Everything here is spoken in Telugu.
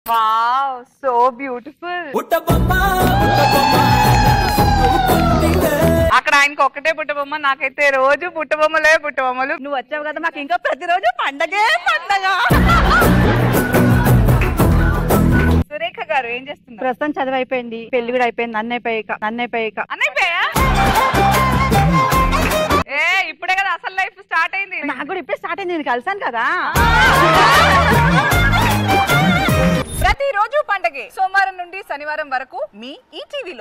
వావ్ సో బ్యూటిఫుల్ అక్కడ ఆయనకి ఒక్కటే పుట్టబొమ్మ నాకైతే రోజు పుట్టబొమ్మలే పుట్టబొమ్మలు నువ్వు వచ్చావు కదా మాకు ఇంకా ప్రతిరోజు పండగే పండగ సురేఖ గారు ఏం చేస్తున్నారు ప్రస్తుతం చదువు అయిపోయింది పెళ్లి కూడా అయిపోయింది నన్నే పైక నన్నే పైక అన్నయ్యా ఏ ఇప్పుడే కదా అసలు లైఫ్ స్టార్ట్ అయింది నాకు కూడా ఇప్పుడే స్టార్ట్ అయింది నేను కలిసాను కదా ప్రతిరోజు పండగే సోమవారం నుండి శనివారం వరకు మీ ఈ టీవీలో